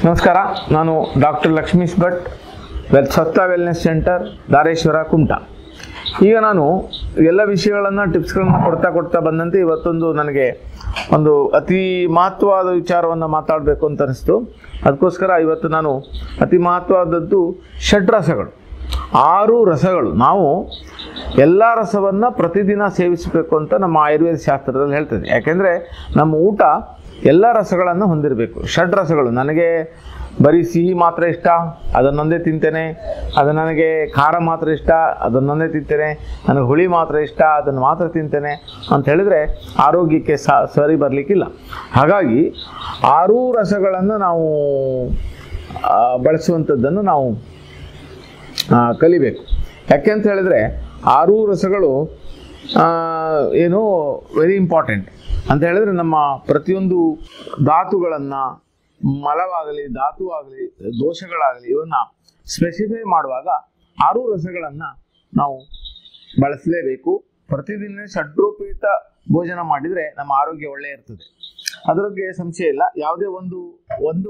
ನಮಸ್ಕಾರ ನಾನು doctor Lakshmish Bhat well Swastha wellness centre Dhareshwar Kumta ಈಗ ನಾನು ಎಲ್ಲ ವಿಷಯಗಳನ್ನು ಟಿಪ್ಸ್ಗಳನ್ನು ಕೊಡ್ತಾ ಕೊಡ್ತಾ ಬಂದಂತೆ ಇವತ್ತೊಂದು ನನಗೆ ಒಂದು ಅತಿ ಮಹತ್ವವಾದ ವಿಚಾರವನ್ನು ಮಾತಾಡಬೇಕು ಅಂತ ಅನಿಸ್ತು ಅದಕ್ಕೋಸ್ಕರ ಇವತ್ತು ನಾನು ಅತಿ ಮಹತ್ವವಾದದ್ದು ಷಡ್ರಸಗಳು ಆರು ರಸಗಳು ನಾವು ಎಲ್ಲ ರಸವನ್ನು ಪ್ರತಿದಿನ ಸೇವಿಸಬೇಕು ಅಂತ ನಮ್ಮ ಆಯುರ್ವೇದ ಶಾಸ್ತ್ರದಲ್ಲಿ ಹೇಳ್ತದೆ ಯಾಕೆಂದರೆ ನಮ್ಮ ಊಟ ಎಲ್ಲ ರಸಗಳನ್ನು ಹೊಂದಿರಬೇಕು ಷಡ್ ರಸಗಳು ನನಗೆ ಬರೀ ಸಿಹಿ ಮಾತ್ರ ಇಷ್ಟ ಅದನ್ನೊಂದೇ ತಿಂತೇನೆ ಅದು ನನಗೆ ಖಾರ ಮಾತ್ರ ಇಷ್ಟ ಅದನ್ನೊಂದೇ ತಿಂತೇನೆ ನನಗೆ ಹುಳಿ ಮಾತ್ರ ಇಷ್ಟ ಅದನ್ನು ಮಾತ್ರ ತಿಂತೇನೆ ಅಂತ ಹೇಳಿದರೆ ಆರೋಗ್ಯಕ್ಕೆ ಸ ಸರಿ ಬರಲಿಕ್ಕಿಲ್ಲ ಹಾಗಾಗಿ ಆರೂ ರಸಗಳನ್ನು ನಾವು ಆ, ಬಳಸುವಂಥದ್ದನ್ನು ನಾವು ಆ, ಕಲಿಬೇಕು ಯಾಕೆ ಅಂತ ಹೇಳಿದ್ರೆ ಆರೂ ರಸಗಳು ಆ, ಏನು ವೆರಿ ಇಂಪಾರ್ಟೆಂಟ್ ಅಂತ ಹೇಳಿದ್ರೆ ನಮ್ಮ ಪ್ರತಿಯೊಂದು ಧಾತುಗಳನ್ನು ಮಲವಾಗಲಿ ಧಾತು ಆಗಲಿ ದೋಷಗಳಾಗಲಿ ಇವನ್ನ ಸ್ಪೆಸಿಫೈ ಮಾಡುವಾಗ ಆರೂ ರಸಗಳನ್ನು ನಾವು ಬಳಸಲೇಬೇಕು ಪ್ರತಿದಿನ ಷಡ್ರೂಪಿತ ಭೋಜನ ಮಾಡಿದರೆ ನಮ್ಮ ಆರೋಗ್ಯ ಒಳ್ಳೆ ಇರ್ತದೆ ಅದರ ಬಗ್ಗೆ ಸಂಶಯ ಇಲ್ಲ ಯಾವುದೇ ಒಂದು ಒಂದು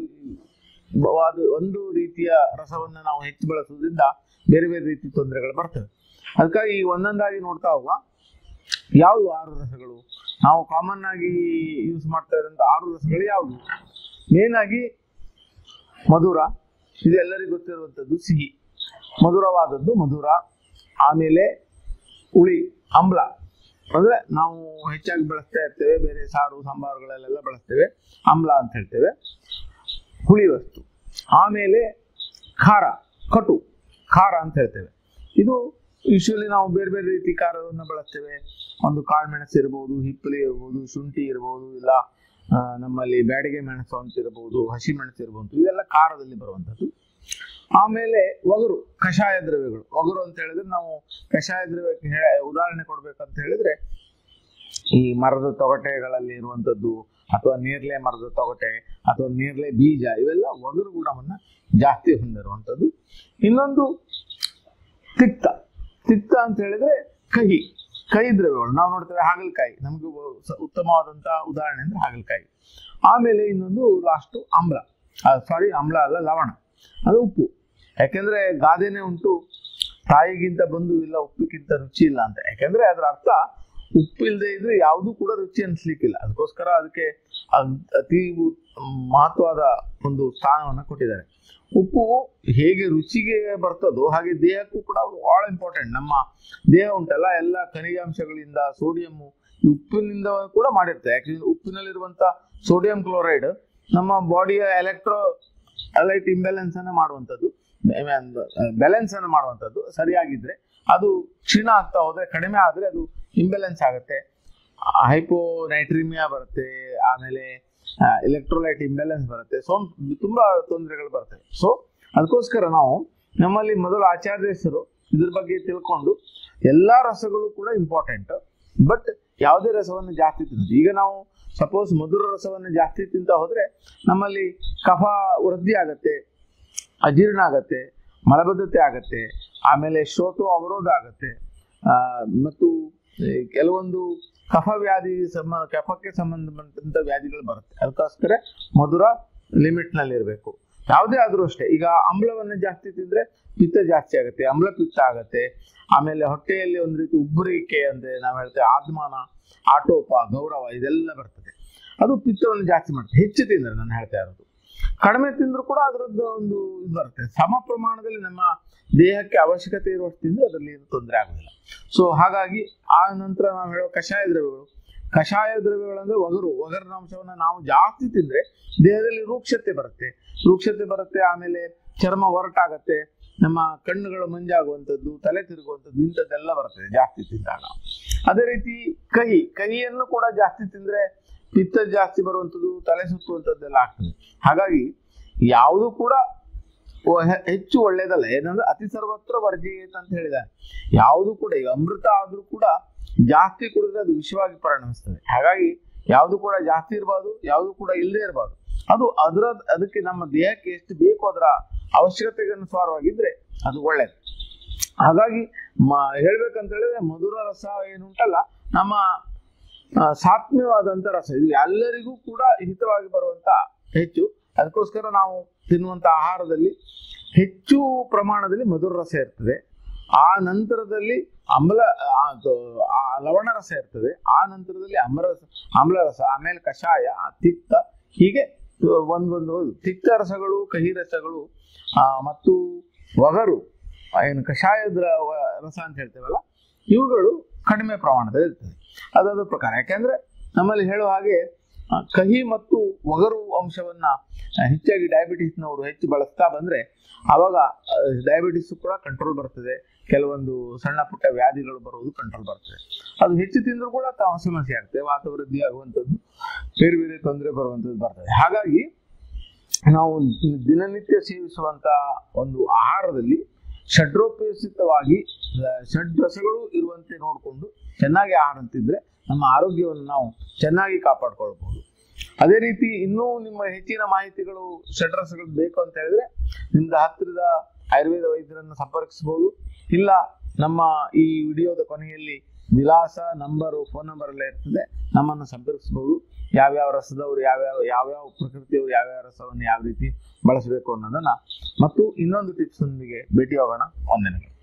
ವಾದ ಒಂದು ರೀತಿಯ ರಸವನ್ನು ನಾವು ಹೆಚ್ಚು ಬಳಸೋದ್ರಿಂದ ಬೇರೆ ಬೇರೆ ರೀತಿ ತೊಂದರೆಗಳು ಬರ್ತವೆ ಅದಕ್ಕಾಗಿ ಈ ಒಂದೊಂದಾಗಿ ನೋಡ್ತಾ ಹೋಗುವ ಯಾವುದು ಆರು ರಸಗಳು ನಾವು ಕಾಮನ್ ಆಗಿ ಯೂಸ್ ಮಾಡ್ತಾ ಇರೋಂಥ ಆರು ರಸಗಳು ಯಾವುದು ಮೇನ್ ಆಗಿ ಮಧುರ ಇದು ಎಲ್ಲರಿಗೂ ಗೊತ್ತಿರುವಂಥದ್ದು ಸಿಹಿ ಮಧುರವಾದದ್ದು ಮಧುರ ಆಮೇಲೆ ಹುಳಿ ಆಮ್ಲ ಅಂದ್ರೆ ನಾವು ಹೆಚ್ಚಾಗಿ ಬಳಸ್ತಾ ಇರ್ತೇವೆ ಬೇರೆ ಸಾರು ಸಾಂಬಾರುಗಳಲ್ಲೆಲ್ಲ ಬಳಸ್ತೇವೆ ಆಮ್ಲ ಅಂತ ಹೇಳ್ತೇವೆ ಹುಳಿ ವಸ್ತು ಆಮೇಲೆ ಖಾರ ಕಟು ಖಾರ ಅಂತ ಹೇಳ್ತೇವೆ ಇದು ಯೂಶಲಿ ನಾವು ಬೇರೆ ಬೇರೆ ರೀತಿ ಖಾರವನ್ನು ಬಳಸ್ತೇವೆ ಒಂದು ಕಾಳುಮೆಣಸು ಇರ್ಬೋದು ಹಿಪ್ಪಲಿ ಇರ್ಬೋದು ಶುಂಠಿ ಇರ್ಬೋದು ಇಲ್ಲ ಆ, ನಮ್ಮಲ್ಲಿ ಬ್ಯಾಡಿಗೆ ಮೆಣಸು ಅಂತ ಇರಬಹುದು ಹಸಿ ಮೆಣಸು ಇರಬಹುದು ಇದೆಲ್ಲ ಖಾರದಲ್ಲಿ ಬರುವಂಥದ್ದು ಆಮೇಲೆ ಒಗರು ಕಷಾಯ ದ್ರವ್ಯಗಳು ಒಗರು ಅಂತ ಹೇಳಿದ್ರೆ ನಾವು ಕಷಾಯ ದ್ರವ್ಯಕ್ಕೆ ಹೇ- ಉದಾಹರಣೆ ಕೊಡ್ಬೇಕಂತ ಹೇಳಿದ್ರೆ ಈ ಮರದ ತೊಗಟೆಗಳಲ್ಲಿ ಇರುವಂಥದ್ದು ಅಥವಾ ನೇರ್ಲೆ ಮರದ ತೊಗಟೆ ಅಥವಾ ನೇರ್ಲೆ ಬೀಜ ಇವೆಲ್ಲ ಒಗರು ಗುಣವನ್ನ ಜಾಸ್ತಿ ಹೊಂದಿರುವಂಥದ್ದು ಇನ್ನೊಂದು ತಿಕ್ತ ತಿಕ್ತ ಅಂತ ಹೇಳಿದ್ರೆ ಕಹಿ ಕಹಿ ದ್ರವ್ಯಗಳು ನಾವು ನೋಡ್ತೇವೆ ಹಾಗಲಕಾಯಿ ನಮಗೆ ಸ- ಉತ್ತಮವಾದಂತಹ ಉದಾಹರಣೆ ಅಂದ್ರೆ ಹಾಗಲಕಾಯಿ ಆಮೇಲೆ ಇನ್ನೊಂದು ಲಾಸ್ಟು ಆಮ್ಲ ಸಾರಿ ಆಮ್ಲ ಅಲ್ಲ ಲವಣ ಅದು ಉಪ್ಪು ಯಾಕೆಂದ್ರೆ ಗಾದೆನೇ ಉಂಟು ತಾಯಿಗಿಂತ ಬಂಧು ಇಲ್ಲ ಉಪ್ಪಿಗಿಂತ ರುಚಿ ಇಲ್ಲ ಅಂತ ಯಾಕೆಂದ್ರೆ ಅದರ ಅರ್ಥ ಉಪ್ಪು ಇಲ್ಲದೆ ಇದ್ರೆ ಯಾವುದೂ ಕೂಡ ರುಚಿ ಅನ್ಸ್ಲಿಕ್ಕಿಲ್ಲ ಅದಕ್ಕೋಸ್ಕರ ಅದಕ್ಕೆ ಅದ್- ಅತಿ ಉ- ಮಹತ್ವದ ಒಂದು ಸ್ಥಾನವನ್ನು ಕೊಟ್ಟಿದ್ದಾರೆ ಉಪ್ಪು ಹೇಗೆ ರುಚಿಗೆ ಬರ್ತದೋ ಹಾಗೆ ದೇಹಕ್ಕೂ ಕೂಡ ಬಹಳ ಇಂಪಾರ್ಟೆಂಟ್ ನಮ್ಮ ದೇಹ ಉಂಟಲ್ಲ ಎಲ್ಲ ಖನಿಜಾಂಶಗಳಿಂದ ಸೋಡಿಯಂ ಉಪ್ಪಿನಿಂದ ಕೂಡ ಮಾಡಿರ್ತದೆ ಯಾಕಂದ್ರೆ ಉಪ್ಪಿನಲ್ಲಿರುವಂತ ಸೋಡಿಯಂ ಕ್ಲೋರೈಡ್ ನಮ್ಮ ಬಾಡಿಯ ಎಲೆಕ್ಟ್ರೋ ಅಲೈಟ್ ಇಂಬ್ಯಾಲೆನ್ಸ್ ಅನ್ನು ಮಾಡುವಂಥದ್ದು ಬ್ಯಾಲೆನ್ಸ್ ಅನ್ನು ಮಾಡುವಂಥದ್ದು ಸರಿಯಾಗಿದ್ರೆ ಅದು ಕ್ಷೀಣ ಆಗ್ತಾ ಹೋದ್ರೆ ಕಡಿಮೆ ಆದ್ರೆ ಅದು ಇಂಬ್ಯಾಲೆನ್ಸ್ ಆಗುತ್ತೆ ಹೈಪೋ ನೈಟ್ರಿಮಿಯಾ ಬರುತ್ತೆ ಆಮೇಲೆ ಎಲೆಕ್ಟ್ರೋಲೈಟ್ ಇಂಬ್ಯಾಲೆನ್ಸ್ ಬರುತ್ತೆ ಸೊ ತುಂಬಾ ತೊಂದರೆಗಳು ಬರ್ತವೆ ಸೊ ಅದಕ್ಕೋಸ್ಕರ ನಾವು ನಮ್ಮಲ್ಲಿ ಮೊದಲು ಆಚಾರ್ಯ ಹೆಸರು ಇದ್ರ ಬಗ್ಗೆ ತಿಳ್ಕೊಂಡು ಎಲ್ಲಾ ರಸಗಳು ಕೂಡ ಇಂಪಾರ್ಟೆಂಟ್ ಬಟ್ ಯಾವುದೇ ರಸವನ್ನು ಜಾಸ್ತಿ ತಿನ್ನೋದು ಈಗ ನಾವು ಸಪೋಸ್ ಮಧುರ ರಸವನ್ನು ಜಾಸ್ತಿ ತಿಂತ ಹೋದ್ರೆ ನಮ್ಮಲ್ಲಿ ಕಫ ವೃದ್ಧಿ ಆಗತ್ತೆ ಅಜೀರ್ಣ ಆಗತ್ತೆ ಮಲಬದ್ಧತೆ ಆಗತ್ತೆ ಆಮೇಲೆ ಶ್ರೋತು ಅವರೋಧ ಆಗತ್ತೆ ಆ, ಮತ್ತು ಈ ಕೆಲವೊಂದು ಕಫ ವ್ಯಾಧಿ ಸಂಬ ಕಫಕ್ಕೆ ಸಂಬಂಧಪಟ್ಟಂತ ವ್ಯಾಧಿಗಳು ಬರುತ್ತೆ ಅದಕ್ಕೋಸ್ಕರ ಮಧುರ ಲಿಮಿಟ್ ನಲ್ಲಿ ಇರಬೇಕು ಯಾವುದೇ ಆದ್ರೂ ಅಷ್ಟೇ ಈಗ ಆಮ್ಲವನ್ನು ಜಾಸ್ತಿ ತಿಂದ್ರೆ ಪಿತ್ತ ಜಾಸ್ತಿ ಆಗುತ್ತೆ ಆಮ್ಲ ಪಿತ್ತ ಆಗತ್ತೆ ಆಮೇಲೆ ಹೊಟ್ಟೆಯಲ್ಲಿ ಒಂದು ರೀತಿ ಉಬ್ಬರಿಕೆ ಅಂದ್ರೆ ನಾವು ಹೇಳ್ತೇವೆ ಆದ್ಮಾನ ಆಟೋಪ ಗೌರವ ಇದೆಲ್ಲ ಬರ್ತದೆ ಅದು ಪಿತ್ತವನ್ನು ಜಾಸ್ತಿ ಮಾಡುತ್ತೆ ಹೆಚ್ಚು ತಿಂದ್ರೆ ನಾನು ಹೇಳ್ತಾ ಇರೋದು ಕಡಿಮೆ ತಿಂದ್ರು ಕೂಡ ಅದರದ್ದು ಒಂದು ಇದು ಬರುತ್ತೆ ಸಮ ಪ್ರಮಾಣದಲ್ಲಿ ನಮ್ಮ ದೇಹಕ್ಕೆ ಅವಶ್ಯಕತೆ ಇರುವಷ್ಟು ತಿಂದ್ರೆ ಅದರಲ್ಲಿ ಏನು ತೊಂದರೆ ಆಗೋದಿಲ್ಲ ಸೊ ಹಾಗಾಗಿ ಆ ನಂತರ ನಾವು ಹೇಳೋ ಕಷಾಯ ದ್ರವ್ಯಗಳು ಕಷಾಯ ದ್ರವ್ಯಗಳಂದ್ರೆ ಒಗರು ಒಗರಿನ ಅಂಶವನ್ನ ನಾವು ಜಾಸ್ತಿ ತಿಂದ್ರೆ ದೇಹದಲ್ಲಿ ರೂಕ್ಷತೆ ಬರುತ್ತೆ ರೂಕ್ಷತೆ ಬರುತ್ತೆ ಆಮೇಲೆ ಚರ್ಮ ಒರಟಾಗತ್ತೆ ನಮ್ಮ ಕಣ್ಣುಗಳು ಮಂಜಾಗುವಂಥದ್ದು ತಲೆ ತಿರುಗುವಂಥದ್ದು ಇಂಥದ್ದೆಲ್ಲ ಬರ್ತದೆ ಜಾಸ್ತಿ ತಿಂದಾಗ ಅದೇ ರೀತಿ ಕಹಿ ಕಹಿಯನ್ನು ಕೂಡ ಜಾಸ್ತಿ ತಿಂದ್ರೆ ಪಿತ್ತ ಜಾಸ್ತಿ ಬರುವಂಥದ್ದು ತಲೆ ಸುತ್ತುವಂಥದ್ದೆಲ್ಲ ಆಗ್ತದೆ ಹಾಗಾಗಿ ಯಾವುದು ಕೂಡ ಒ- ಹೆ- ಹೆಚ್ಚು ಒಳ್ಳೇದಲ್ಲ ಏನಂದ್ರೆ ಅತಿ ಸರ್ವತ್ರ ವರ್ಜಯೇತ್ ಅಂತ ಹೇಳಿದ್ದಾರೆ ಯಾವುದು ಕೂಡ ಈಗ ಅಮೃತ ಆದ್ರೂ ಕೂಡ ಜಾಸ್ತಿ ಕುಡಿದ್ರೆ ಅದು ವಿಷವಾಗಿ ಪರಿಣಮಿಸ್ತದೆ ಹಾಗಾಗಿ ಯಾವುದು ಕೂಡ ಜಾಸ್ತಿ ಇರಬಾರ್ದು ಯಾವುದು ಕೂಡ ಇಲ್ಲದೆ ಇರಬಾರ್ದು ಅದು ಅದರ ಅದಕ್ಕೆ ನಮ್ಮ ದೇಹಕ್ಕೆ ಎಷ್ಟು ಬೇಕು ಅದರ ಅವಶ್ಯಕತೆಗೆ ಅನುಸಾರವಾಗಿದ್ರೆ ಅದು ಒಳ್ಳೇದು ಹಾಗಾಗಿ ಮ ಹೇಳ್ಬೇಕಂತ ಹೇಳಿದ್ರೆ ಮಧುರ ರಸ ಏನುಂಟಲ್ಲ ನಮ್ಮ ಆ, ಸಾತ್ಮ್ಯವಾದಂತ ರಸ ಇದು ಎಲ್ಲರಿಗೂ ಕೂಡ ಹಿತವಾಗಿ ಬರುವಂತ ಹೆಚ್ಚು ಅದಕ್ಕೋಸ್ಕರ ನಾವು ತಿನ್ನುವಂಥ ಆಹಾರದಲ್ಲಿ ಹೆಚ್ಚು ಪ್ರಮಾಣದಲ್ಲಿ ಮಧುರ ರಸ ಇರ್ತದೆ ಆ ನಂತರದಲ್ಲಿ ಅಮ್ಲ ಆ, ಅದು, ಆ ಲವಣ ರಸ ಇರ್ತದೆ ಆ ನಂತರದಲ್ಲಿ ಅಮ್ಲರಸ ಆಮ್ಲರಸ ಆಮೇಲೆ ಕಷಾಯ ಆ ತಿಕ್ತ ಹೀಗೆ ಒಂದೊಂದು ತಿಕ್ತ ರಸಗಳು ಕಹಿ ರಸಗಳು ಆ, ಮತ್ತು ಒಗರು ಆ, ಏನು ಕಷಾಯದ ವ- ರಸ ಅಂತ ಹೇಳ್ತೇವಲ್ಲ ಇವುಗಳು ಕಡಿಮೆ ಪ್ರಮಾಣದಲ್ಲಿ ಇರ್ತದೆ ಅದರ ಪ್ರಕಾರ ಯಾಕೆಂದ್ರೆ ನಮ್ಮಲ್ಲಿ ಹೇಳುವ ಹಾಗೆ ಆ, ಕಹಿ ಮತ್ತು ಒಗರು ಅಂಶವನ್ನ ಆ, ಹೆಚ್ಚಾಗಿ ಡಯಾಬಿಟಿಸ್ನವರು ಹೆಚ್ಚು ಬಳಸ್ತಾ ಬಂದ್ರೆ ಆವಾಗ ಡಯಾಬಿಟಿಸ್ ಕೂಡ ಕಂಟ್ರೋಲ್ ಬರ್ತದೆ ಕೆಲವೊಂದು ಸಣ್ಣ ಪುಟ್ಟ ವ್ಯಾಧಿಗಳು ಬರುವುದು ಕಂಟ್ರೋಲ್ ಬರ್ತದೆ ಅದು ಹೆಚ್ಚು ತಿಂದರೂ ಕೂಡ ತಾವು ಸಮಸ್ಯೆ ಆಗ್ತದೆ ವಾತವೃದ್ಧಿ ಆಗುವಂಥದ್ದು ಬೇರೆ ಬೇರೆ ತೊಂದರೆ ಬರುವಂಥದ್ದು ಬರ್ತದೆ ಹಾಗಾಗಿ ನಾವು ದಿನನಿತ್ಯ ಸೇವಿಸುವಂತ ಒಂದು ಆಹಾರದಲ್ಲಿ ಷಡ್ರೋಪೇಸಿತವಾಗಿ ಆ, ಷಡ್ರಸಗಳು ಇರುವಂತೆ ನೋಡಿಕೊಂಡು ಚೆನ್ನಾಗಿ ಆಹಾರ ತಿಂದ್ರೆ ನಮ್ಮ ಆರೋಗ್ಯವನ್ನು ನಾವು ಚೆನ್ನಾಗಿ ಕಾಪಾಡ್ಕೊಳ್ಬಹುದು ಅದೇ ರೀತಿ ಇನ್ನೂ ನಿಮ್ಮ ಹೆಚ್ಚಿನ ಮಾಹಿತಿಗಳು ಷಡ್ರಸಗಳು ಬೇಕು ಅಂತ ಹೇಳಿದ್ರೆ ನಿಮ್ದು ಹತ್ತಿರದ ಆಯುರ್ವೇದ ವೈದ್ಯರನ್ನು ಸಂಪರ್ಕಿಸಬಹುದು ಇಲ್ಲ ನಮ್ಮ ಈ ವಿಡಿಯೋದ ಕೊನೆಯಲ್ಲಿ ವಿಳಾಸ ನಂಬರು ಫೋನ್ ನಂಬರ್ ಎಲ್ಲ ಇರ್ತದೆ ನಮ್ಮನ್ನು ಸಂಪರ್ಕಿಸಬಹುದು ಯಾವ್ಯಾವ ರಸದವರು ಯಾವ್ಯಾವ ಯಾವ್ಯಾವ ಪ್ರಕೃತಿಯವರು ಯಾವ್ಯಾವ ರಸವನ್ನು ಯಾವ ರೀತಿ ಬಳಸಬೇಕು ಅನ್ನೋದನ್ನ ಮತ್ತು ಇನ್ನೊಂದು ಟಿಪ್ಸ್ ಒಂದಿಗೆ ಭೇಟಿ ಹೋಗೋಣ ವಂದನೆಗಳು